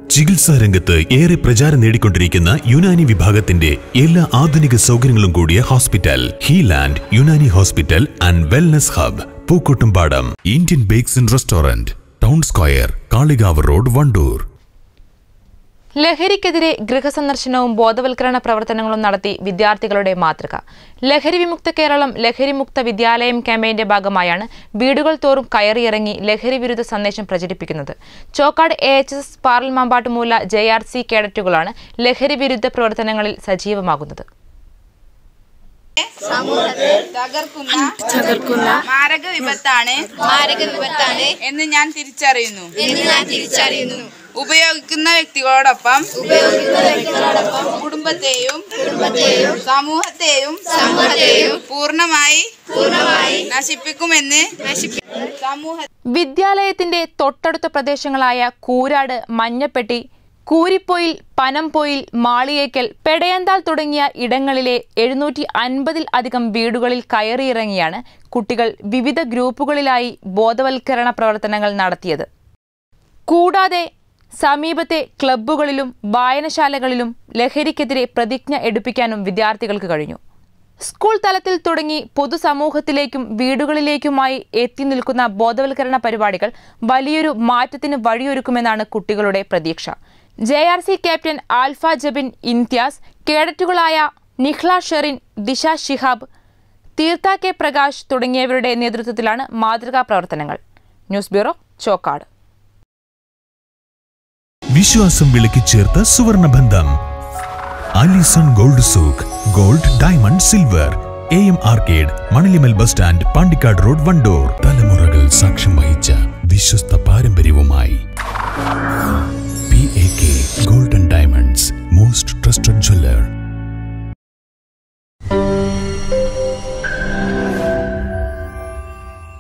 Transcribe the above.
ചികിത്സാ രംഗത്ത് ഏറെ പ്രചാരം നേടിക്കൊണ്ടിരിക്കുന്ന യുനാനി വിഭാഗത്തിന്റെ എല്ലാ ആധുനിക സൗകര്യങ്ങളും കൂടിയ hospital Healand Unani hospital and wellness hub Pookkottumpadam Indian bakes and restaurant town square Kalikavu road Wandoor ലഹരിക്കെതിരെ ഗൃഹസന്ദർശനവും ബോധവൽക്കരണ പ്രവർത്തനങ്ങളും നടത്തി വിദ്യാർത്ഥികളുടെ മാതൃക ലഹരി വിമുക്ത കേരളം ലഹരിമുക്ത വിദ്യാലയം ക്യാമ്പയിന്റെ ഭാഗമായാണ് വീടുകൾ തോറും കയറിയിറങ്ങി ലഹരി വിരുദ്ധ സന്ദേശം പ്രചരിപ്പിക്കുന്നത് Chokkad A H S Paralmampattumoola J R C കേഡറ്റുകളാണ് ലഹരി വിരുദ്ധ പ്രവർത്തനങ്ങളിൽ സജീവമാകുന്നത് തകർക്കുന്ന തകർക്കുന്ന മാരക വിപത്താണ് മാരക വിപത്താണ് എന്ന് ഞാൻ തിരിച്ചറിയുന്നു എന്ന് ഞാൻ തിരിച്ചറിയുന്നു ഉപയോഗിക്കുന്ന വ്യക്തികളോടൊപ്പം ഉപയോഗിക്കുന്ന വ്യക്തികളോടൊപ്പം കുടുംബത്തെയും കുടുംബത്തെയും സമൂഹത്തെയും സമൂഹത്തെയും പൂർണ്ണമായി പൂർണ്ണമായി നശിപ്പിക്കുമെന്ന് സമൂഹ വിദ്യാലയത്തിന്റെ തൊട്ടടുത്ത പ്രദേശങ്ങളായ കൂരാട് മഞ്ഞപ്പെട്ടി കൂരിപ്പൊയിൽ പനംപൊയിൽ മാളിയേക്കൽ പെടയന്താൽ തുടങ്ങിയ ഇടങ്ങളിലെ എഴുന്നൂറ്റി അൻപതിൽ അധികം വീടുകളിൽ കയറിയിറങ്ങിയാണ് കുട്ടികൾ വിവിധ ഗ്രൂപ്പുകളിലായി ബോധവൽക്കരണ പ്രവർത്തനങ്ങൾ നടത്തിയത് കൂടാതെ സമീപത്തെ ക്ലബ്ബുകളിലും വായനശാലകളിലും ലഹരിക്കെതിരെ പ്രതിജ്ഞ എടുപ്പിക്കാനും വിദ്യാർത്ഥികൾക്ക് കഴിഞ്ഞു സ്കൂൾ തലത്തിൽ തുടങ്ങി പൊതുസമൂഹത്തിലേക്കും വീടുകളിലേക്കുമായി എത്തി നിൽക്കുന്ന ബോധവൽക്കരണ പരിപാടികൾ വലിയൊരു മാറ്റത്തിന് വഴിയൊരുക്കുമെന്നാണ് കുട്ടികളുടെ പ്രതീക്ഷ J R C captain Alfa Jabin Imthiyas കേഡറ്റുകളായ നിഹ്ല ഷെറിൻ ദിശ ഷിഹാബ് തീർത്ഥ കെ പ്രകാശ് തുടങ്ങിയവരുടെ നേതൃത്വത്തിലാണ് മാതൃകാ പ്രവർത്തനങ്ങൾ ന്യൂസ് ബ്യൂറോ ചോക്കാട് വിശ്വാസം വിളക്കി ചേർത്ത സുവർണബന്ധം Alison gold souk gold diamond silver A M arcade Manalimal bus stand Pandikkad road Wandoor തലമുറകൾ സാക്ഷ്യം വഹിച്ച വിശ്വസ്ത പാരമ്പര്യവുമായി